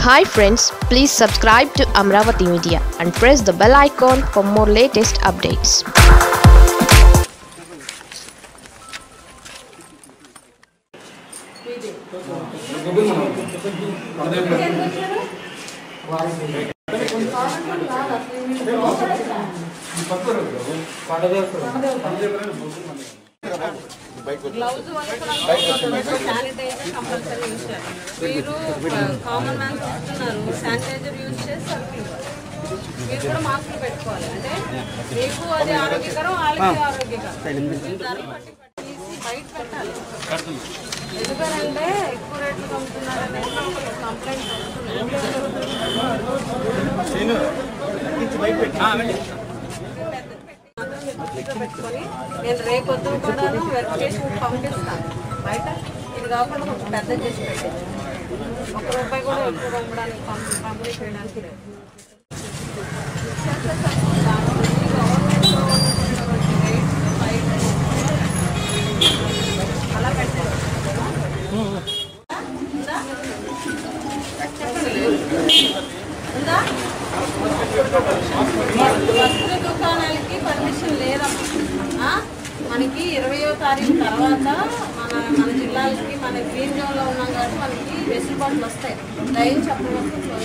Hi friends please subscribe to Amaravati media and press the bell icon for more latest updates gloves sanitiser compulsory use చేయాలి మీరు common man చూస్తున్నారు sanitiser use చేసి circle మీరు కూడా mask పెట్టుకోవాలి అంటే మీకు అది ఆరోగ్యకరం వాళ్ళకి ఆరోగ్యకరం మీరు ధరలు పట్టి తీసి బయట పెట్టాలి ఎందుకనంటే ఎక్కువ రేట్లు అమ్ముతున్నారని కంప్లైంట్ పెట్టుకొని నేను రేపు పొద్దున కూడా వెరిఫికేషన్ పంపిస్తాను బయట ఇది కాకుండా కొంచెం పెద్ద చేసి పెట్టేది ఒక రూపాయి కూడా ఎక్కువ అమ్మడానికి పంపి పంపిణీ చేయడానికి లేదు అలా పెట్టారు ఉందా? చెప్పండి. ఉందా వస్త్ర దుకాణాలకి పర్మిషన్ లేదమ్మా ఆ? మనకి ఇరవయో తారీఖు తర్వాత మన మన జిల్లాలకి మన గ్రీన్ జోన్లో ఉన్నాం కాబట్టి మనకి వెసులుబాట్లు వస్తాయి దయని చెప్పడం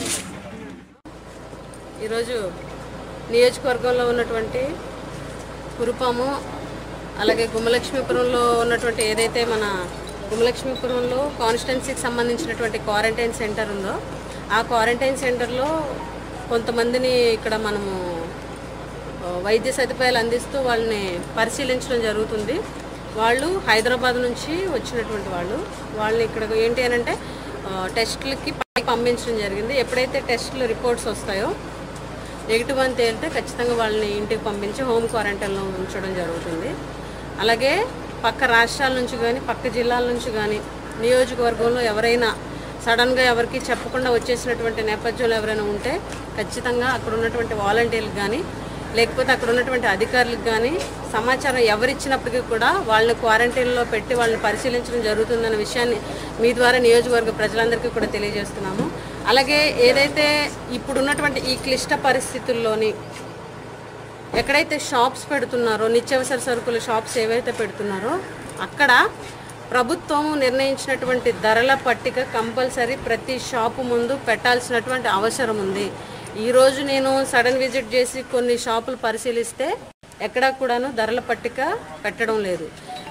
ఈరోజు నియోజకవర్గంలో ఉన్నటువంటి కురుపాము అలాగే గుమ్మలక్ష్మీపురంలో ఉన్నటువంటి ఏదైతే మన గుమ్మలక్ష్మీపురంలో కాన్స్టిట్యున్సీకి సంబంధించినటువంటి క్వారంటైన్ సెంటర్ ఉందో ఆ క్వారంటైన్ సెంటర్లో కొంతమందిని ఇక్కడ మనము ఆ, వైద్య సదుపాయాలు అందిస్తూ వాళ్ళని పరిశీలించడం జరుగుతుంది వాళ్ళు హైదరాబాద్ నుంచి వచ్చినటువంటి వాళ్ళు వాళ్ళని ఇక్కడ ఏంటి అని అంటే ఆ, టెస్టులకి పైకి పంపించడం జరిగింది ఎప్పుడైతే టెస్టులు రిపోర్ట్స్ వస్తాయో నెగిటివ్ అని తేలితే ఖచ్చితంగా వాళ్ళని ఇంటికి పంపించి హోమ్ క్వారంటైన్లో ఉంచడం జరుగుతుంది అలాగే పక్క రాష్ట్రాల నుంచి కానీ పక్క జిల్లాల నుంచి కానీ నియోజకవర్గంలో ఎవరైనా సడన్గా ఎవరికి చెప్పకుండా వచ్చేసినటువంటి నేపథ్యంలో ఎవరైనా ఉంటే ఖచ్చితంగా అక్కడ ఉన్నటువంటి వాలంటీర్లకు కానీ లేకపోతే అక్కడ ఉన్నటువంటి అధికారులకు కానీ సమాచారం ఎవరిచ్చినప్పటికీ కూడా వాళ్ళని క్వారంటైన్లో పెట్టి వాళ్ళని పరిశీలించడం జరుగుతుందన్న విషయాన్ని మీ ద్వారా నియోజకవర్గ ప్రజలందరికీ కూడా తెలియజేస్తున్నాము అలాగే ఏదైతే ఇప్పుడు ఉన్నటువంటి ఈ క్లిష్ట పరిస్థితుల్లోని ఎక్కడైతే షాప్స్ పెడుతున్నారో నిత్యావసర సరుకుల షాప్స్ ఏవైతే పెడుతున్నారో అక్కడ ప్రభుత్వం నిర్ణయించినటువంటి ధరల పట్టిక కంపల్సరీ ప్రతి షాపు ముందు పెట్టాల్సినటువంటి అవసరం ఉంది ఈరోజు నేను సడన్ విజిట్ చేసి కొన్ని షాపులు పరిశీలిస్తే ఎక్కడా కూడాను ధరల పట్టిక పెట్టడం లేదు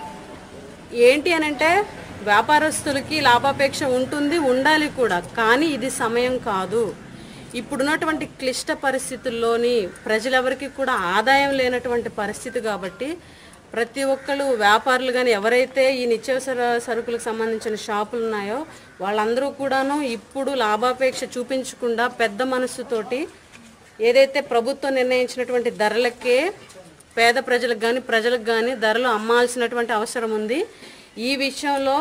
ఏంటి అని అంటే వ్యాపారస్తులకి లాభాపేక్ష ఉంటుంది ఉండాలి కూడా కానీ ఇది సమయం కాదు ఇప్పుడున్నటువంటి క్లిష్ట పరిస్థితుల్లోని ప్రజలెవరికి కూడా ఆదాయం లేనటువంటి పరిస్థితి కాబట్టి ప్రతి ఒక్కరు వ్యాపారులు కానీ ఎవరైతే ఈ నిత్యావసర సరుకులకు సంబంధించిన షాపులు ఉన్నాయో వాళ్ళందరూ కూడాను ఇప్పుడు లాభాపేక్ష చూపించకుండా పెద్ద మనస్సుతోటి ఏదైతే ప్రభుత్వం నిర్ణయించినటువంటి ధరలకే పేద ప్రజలకు కానీ ప్రజలకు కానీ ధరలు అమ్మాల్సినటువంటి అవసరం ఉంది ఈ విషయంలో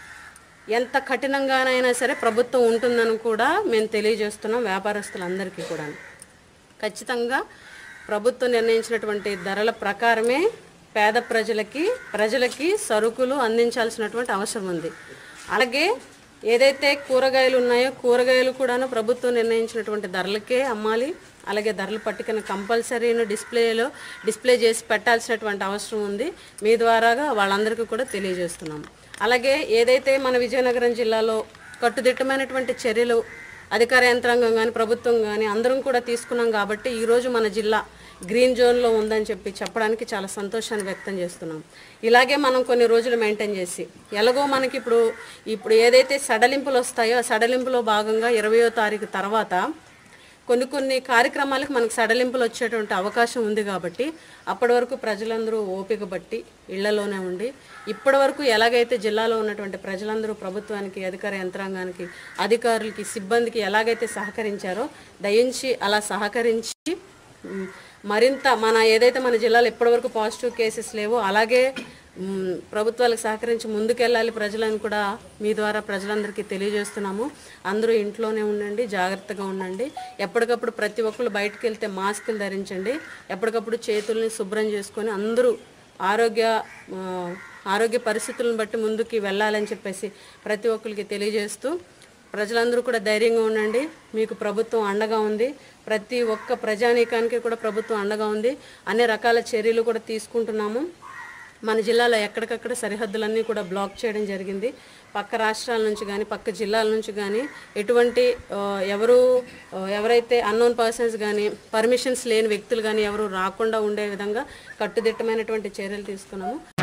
ఎంత కఠినంగానైనా సరే ప్రభుత్వం ఉంటుందని కూడా మేము తెలియజేస్తున్నాం వ్యాపారస్తులందరికీ కూడా ఖచ్చితంగా ప్రభుత్వం నిర్ణయించినటువంటి ధరల ప్రకారమే పేద ప్రజలకి ప్రజలకి సరుకులు అందించాల్సినటువంటి అవసరం ఉంది అలాగే ఏదైతే కూరగాయలు ఉన్నాయో కూరగాయలు కూడాను ప్రభుత్వం నిర్ణయించినటువంటి ధరలకే అమ్మాలి అలాగే ధరల పట్టికను కంపల్సరీను డిస్ప్లేలో డిస్ప్లే చేసి పెట్టాల్సినటువంటి అవసరం ఉంది మీ ద్వారాగా వాళ్ళందరికీ కూడా తెలియజేస్తున్నాం అలాగే ఏదైతే మన విజయనగరం జిల్లాలో కట్టుదిట్టమైనటువంటి చర్యలు అధికార యంత్రాంగం కానీ ప్రభుత్వం కానీ అందరం కూడా తీసుకున్నాం కాబట్టి ఈరోజు మన జిల్లా గ్రీన్ జోన్లో ఉందని చెప్పి చెప్పడానికి చాలా సంతోషాన్ని వ్యక్తం చేస్తున్నాం ఇలాగే మనం కొన్ని రోజులు మెయింటైన్ చేసి ఎలాగో మనకి ఇప్పుడు ఇప్పుడు ఏదైతే సడలింపులు వస్తాయో ఆ సడలింపులో భాగంగా ఇరవయో తారీఖు తర్వాత కొన్ని కొన్ని కార్యక్రమాలకు మనకు సడలింపులు వచ్చేటువంటి అవకాశం ఉంది కాబట్టి అప్పటి వరకు ప్రజలందరూ ఓపిక బట్టి ఇళ్లలోనే ఉండి ఇప్పటి వరకు ఎలాగైతే జిల్లాలో ఉన్నటువంటి ప్రజలందరూ ప్రభుత్వానికి అధికార యంత్రాంగానికి అధికారులకి సిబ్బందికి ఎలాగైతే సహకరించారో దయించి అలా సహకరించి మ్, మరింత మన ఏదైతే మన జిల్లాలో ఇప్పటివరకు పాజిటివ్ కేసెస్ లేవో అలాగే మ్, ప్రభుత్వాలకు సహకరించి ముందుకెళ్ళాలి ప్రజలను కూడా మీ ద్వారా ప్రజలందరికీ తెలియజేస్తున్నాము అందరూ ఇంట్లోనే ఉండండి జాగ్రత్తగా ఉండండి ఎప్పటికప్పుడు ప్రతి ఒక్కరు బయటకు వెళ్తే మాస్కులు ధరించండి ఎప్పటికప్పుడు చేతుల్ని శుభ్రం చేసుకొని అందరూ ఆరోగ్య ఆ, ఆరోగ్య పరిస్థితులను బట్టి ముందుకి వెళ్ళాలని చెప్పేసి ప్రతి ఒక్కరికి తెలియజేస్తూ ప్రజలందరూ కూడా ధైర్యంగా ఉండండి మీకు ప్రభుత్వం అండగా ఉంది ప్రతి ఒక్క ప్రజానీకానికి కూడా ప్రభుత్వం అండగా ఉంది అన్ని రకాల చర్యలు కూడా తీసుకుంటున్నాము మన జిల్లాలో ఎక్కడికక్కడ సరిహద్దులన్నీ కూడా బ్లాక్ చేయడం జరిగింది పక్క రాష్ట్రాల నుంచి కానీ పక్క జిల్లాల నుంచి కానీ ఎటువంటి ఆ, ఎవరు ఆ, ఎవరైతే అన్నోన్ పర్సన్స్ కానీ పర్మిషన్స్ లేని వ్యక్తులు కానీ ఎవరు రాకుండా ఉండే విధంగా కట్టుదిట్టమైనటువంటి చర్యలు తీసుకున్నాము